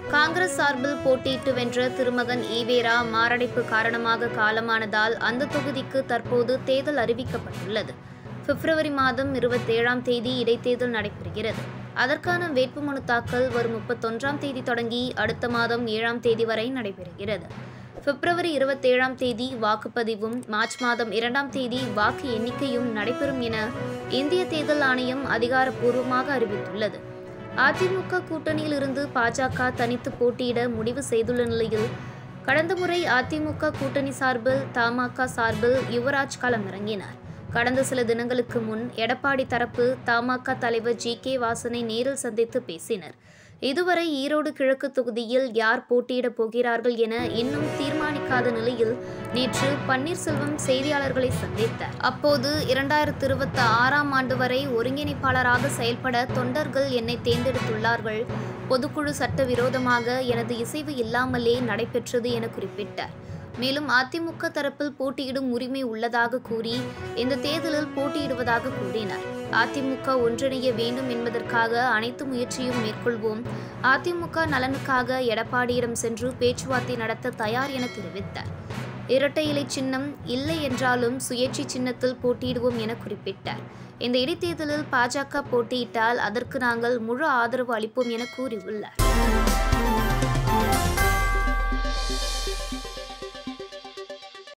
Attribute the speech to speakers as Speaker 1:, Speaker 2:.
Speaker 1: காங்கிரஸ் சார்பில் போட்டியிட்டு வென்ற திருமகன் ஈவேரா மாரடைப்பு காரணமாக காலமானதால் அந்த தொகுதிக்கு தற்போது தேர்தல் அறிவிக்கப்பட்டுள்ளது பிப்ரவரி மாதம் இருபத்தேழாம் தேதி இடைத்தேர்தல் நடைபெறுகிறது அதற்கான வேட்புமனு தாக்கல் வரும் முப்பத்தொன்றாம் தேதி தொடங்கி அடுத்த மாதம் ஏழாம் தேதி வரை நடைபெறுகிறது பிப்ரவரி இருபத்தேழாம் தேதி வாக்குப்பதிவும் மார்ச் மாதம் இரண்டாம் தேதி வாக்கு எண்ணிக்கையும் நடைபெறும் என இந்திய தேர்தல் ஆணையம் அதிகாரப்பூர்வமாக அறிவித்துள்ளது அதிமுக கூட்டணியில் இருந்து பாஜக தனித்து போட்டியிட முடிவு செய்துள்ள நிலையில் கடந்த முறை அதிமுக கூட்டணி சார்பில் தமாக சார்பில் யுவராஜ் களம் இறங்கினார் கடந்த சில தினங்களுக்கு முன் எடப்பாடி தரப்பு தமாக தலைவர் ஜி கே வாசனை நேரில் சந்தித்து பேசினர் இதுவரை ஈரோடு கிழக்கு தொகுதியில் யார் போட்டியிடப் போகிறார்கள் என இன்னும் தீர்மானிக்காத நிலையில் நேற்று பன்னீர்செல்வம் செய்தியாளர்களை சந்தித்தார் அப்போது இரண்டாயிரத்தி இருபத்தி ஆறாம் ஆண்டு வரை ஒருங்கிணைப்பாளராக செயல்பட தொண்டர்கள் என்னை தேர்ந்தெடுத்துள்ளார்கள் பொதுக்குழு சட்டவிரோதமாக எனது இசைவு இல்லாமலே நடைபெற்றது என குறிப்பிட்டார் மேலும் அதிமுக தரப்பில் போட்டியிடும் உரிமை உள்ளதாக கூறி இந்த தேர்தலில் போட்டியிடுவதாக கூறினார் அதிமுக ஒன்றிணைய வேண்டும் என்பதற்காக அனைத்து முயற்சியும் மேற்கொள்வோம் அதிமுக நலனுக்காக எடப்பாடியிடம் சென்று பேச்சுவார்த்தை நடத்த தயார் என தெரிவித்தார் இரட்டை இலை சின்னம் இல்லை என்றாலும் சுயேட்சை சின்னத்தில் போட்டியிடுவோம் என குறிப்பிட்டார் இந்த இடைத்தேர்தலில் பாஜக போட்டியிட்டால் அதற்கு நாங்கள் முழு ஆதரவு அளிப்போம் என கூறியுள்ளார்